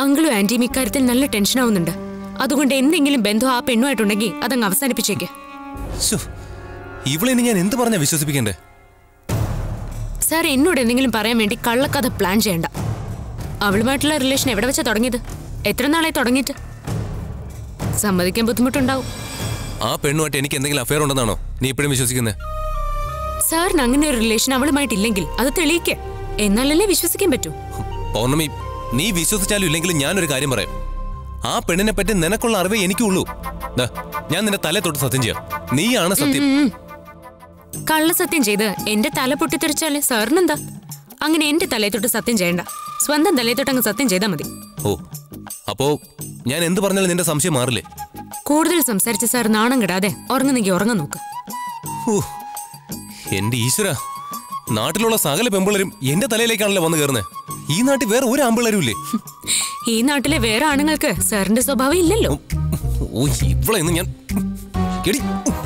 അങ്കിളും ആന്റിയും ഇക്കാര്യത്തിൽ നല്ല ടെൻഷൻ ആവുന്നുണ്ട് അതുകൊണ്ട് എന്തെങ്കിലും ബന്ധം ആ പെണ്ണുമായിട്ടുണ്ടെങ്കിൽ അതങ്ങ് അവസാനിപ്പിച്ചേക്ക് ശ്ശോ, ഇവളെ ഇനി ഞാൻ എന്ത് പറഞ്ഞാ വിശ്വസിപ്പിക്കണ്ടേ സാർ എന്നോട് എന്തെങ്കിലും പറയാൻ വേണ്ടി കള്ളക്കഥ പ്ലാൻ ചെയ്യണ്ട അവളുമായിട്ടുള്ള റിലേഷൻ എവിടെ വെച്ചാ തുടങ്ങിയത് എത്ര നാളായി തുടങ്ങിയിട്ട് സമ്മതിക്കാൻ ബുദ്ധിമുട്ടുണ്ടാവും ആ പെണ്ണുമായിട്ട് എനിക്ക് എന്തെങ്കിലും അഫയർ ഉണ്ടെന്നാണോ നീ ഇപ്പോഴും വിശ്വസിക്കുന്നത് സാറിന് അങ്ങനെ ഒരു റിലേഷൻ അവളുമായിട്ടില്ലെങ്കിൽ അത് തെളിയിക്കേ എന്നാലല്ലേ വിശ്വസിക്കാൻ പറ്റൂ പൗർണമി നീ വിശ്വസിച്ചാലും ഇല്ലെങ്കിലും ഞാനൊരു കാര്യം പറയാം ആ പെണ്ണിനെ പറ്റി നിനക്കുള്ള അറിവേ എനിക്കുള്ളൂ ദാ, ഞാൻ നിന്റെ തലേ തൊട്ട് സത്യം ചെയ്യാം നീയാണ് സത്യം കള്ളസത്യം ചെയ്ത് എന്റെ തല പൊട്ടിത്തെറിച്ചാല് സാറിനെന്താ അങ്ങനെ എന്റെ തലയെ തൊട്ട് സത്യം ചെയ്യണ്ട സ്വന്തം തലയെ തൊട്ട് അങ്ങ് സത്യം ചെയ്താൽ മതി ഓ അപ്പോ ഞാൻ എന്ത് പറഞ്ഞാലും നിന്റെ സംശയം മാറില്ലേ കൂടുതൽ സംസാരിച്ച സാർ നാണം കിടാതെ ഉറങ്ങുന്നെങ്കിൽ ഉറങ്ങാൻ നോക്ക് ഹൂ, എന്റെ ഈശ്വര നാട്ടിലുള്ള സകല പെമ്പിള്ളരും എന്റെ തലയിലേക്കാണല്ലോ വന്ന് കയറുന്നത് ഈ നാട്ടിൽ വേറെ ഒരു ആമ്പിള്ളരും ഇല്ലേ ഈ നാട്ടിലെ വേറെ ആണുങ്ങൾക്ക് സാറിന്റെ സ്വഭാവം ഇല്ലല്ലോ ഓ ഇവളെ ഇന്ന് ഞാൻ എടി